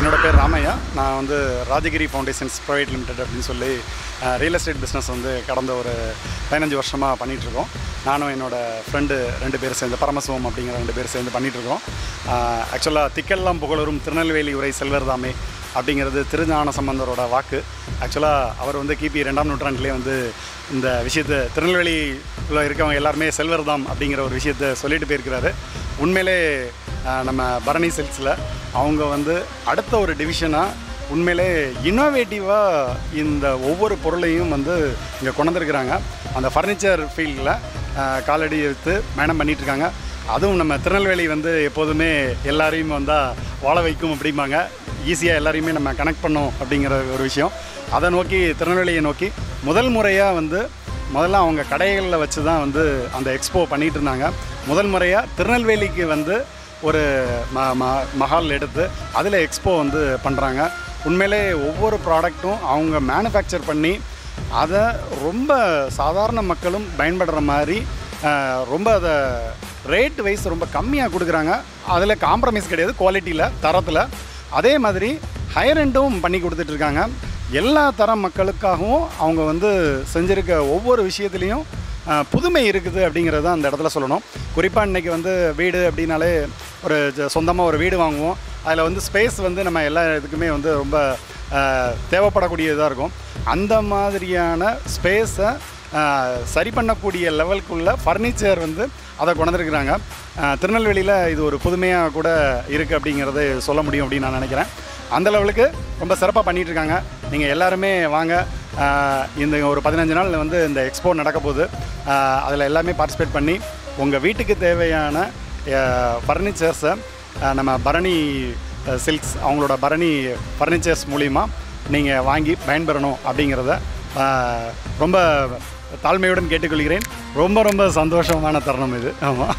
என்னோட பேர் ராமையா நான் வந்து ராஜகிரி ஃபவுண்டேஷன்ஸ் ப்ரைவேட் லிமிடெட் அப்படின்னு சொல்லி ரியல் எஸ்டேட் பிஸ்னஸ் வந்து கடந்த ஒரு பதினஞ்சு வருஷமாக பண்ணிகிட்ருக்கோம் நானும் என்னோடய ஃப்ரெண்டு ரெண்டு பேர் சேர்ந்து பரமசிவம் அப்படிங்கிற ரெண்டு பேர் சேர்ந்து பண்ணிகிட்ருக்கோம் ஆக்சுவலாக திக்கெல்லாம் புகழரும் திருநெல்வேலி உரை செல்வர்தாமே அப்படிங்கிறது திருஞான சம்பந்தரோட வாக்கு ஆக்சுவலாக அவர் வந்து கிபி ரெண்டாம் நூற்றாண்டிலே வந்து இந்த விஷயத்தை திருநெல்வேலியில் இருக்கவங்க எல்லாருமே செல்வர்தாம் அப்படிங்கிற ஒரு விஷயத்த சொல்லிட்டு போயிருக்கிறாரு உண்மையிலே ஆஹ், நம்ம பரணி சில்க்ஸில் அவங்க வந்து அடுத்த ஒரு டிவிஷனாக உண்மையிலே இன்னோவேட்டிவாக இந்த ஒவ்வொரு பொருளையும் வந்து இங்கே கொண்டு வந்திருக்கிறாங்க அந்த ஃபர்னிச்சர் ஃபீல்டில் காலடி எடுத்து பயணம் பண்ணிட்டு இருக்காங்க அதுவும் நம்ம திருநெல்வேலி வந்து எப்போதுமே எல்லாரையும் வந்தால் வாழ வைக்கும் அப்படிம்பாங்க ஈஸியாக எல்லாரையுமே நம்ம கனெக்ட் பண்ணோம் அப்படிங்கிற ஒரு விஷயம் அதை நோக்கி திருநெல்வேலியை நோக்கி முதல் முறையாக வந்து முதல்ல அவங்க கடைகளில் வச்சு தான் வந்து அந்த எக்ஸ்போ பண்ணிகிட்டு இருந்தாங்க முதல் முறையாக திருநெல்வேலிக்கு வந்து ஒரு ம ம மஹால் எடுத்து அதில் எக்ஸ்போ வந்து பண்ணுறாங்க உண்மையிலே ஒவ்வொரு ப்ராடக்ட்டும் அவங்க மேனுஃபேக்சர் பண்ணி அதை ரொம்ப சாதாரண மக்களும் பயன்படுற மாதிரி அஹ், ரொம்ப அதை ரேட் வைஸ் ரொம்ப கம்மியாக கொடுக்குறாங்க அதில் காம்ப்ரமைஸ் கிடையாது குவாலிட்டியில் தரத்தில் அதே மாதிரி ஹையர் எண்டும் பண்ணி கொடுத்துட்ருக்காங்க எல்லா தர மக்களுக்காகவும் அவங்க வந்து செஞ்சுருக்க ஒவ்வொரு விஷயத்துலேயும் அஹ், புதுமை இருக்குது அப்படிங்கிறத அந்த இடத்துல சொல்லணும் குறிப்பாக இன்றைக்கி வந்து வீடு அப்படின்னாலே ஒரு சொந்தமாக ஒரு வீடு வாங்குவோம் அதில் வந்து ஸ்பேஸ் வந்து நம்ம எல்லா இதுக்குமே வந்து ரொம்ப அஹ், தேவைப்படக்கூடியதாக இருக்கும் அந்த மாதிரியான ஸ்பேஸை சரி பண்ணக்கூடிய லெவலுக்குள்ள ஃபர்னிச்சர் வந்து அதை கொண்டிருக்கிறாங்க திருநெல்வேலியில் இது ஒரு புதுமையாக கூட இருக்குது அப்படிங்கிறத சொல்ல முடியும் அப்படின்னு நான் நினைக்கிறேன் அந்த லெவலுக்கு ரொம்ப சிறப்பாக பண்ணிகிட்டு இருக்காங்க நீங்கள் எல்லாருமே வாங்க அஹ், இந்த ஒரு பதினஞ்சு நாள் வந்து இந்த எக்ஸ்போ நடக்க போகுது அதில் எல்லாமே பார்ட்டிசிபேட் பண்ணி உங்கள் வீட்டுக்கு தேவையான ஃபர்னிச்சர்ஸை நம்ம பரணி சில்க்ஸ் அவங்களோட பரணி ஃபர்னிச்சர்ஸ் மூலிமா நீங்கள் வாங்கி பயன்பெறணும் அப்படிங்கிறத அஹ், ரொம்ப தாழ்மையுடன் கேட்டுக்கொள்கிறேன் ரொம்ப ரொம்ப சந்தோஷமான தருணம் இது ஆமாம்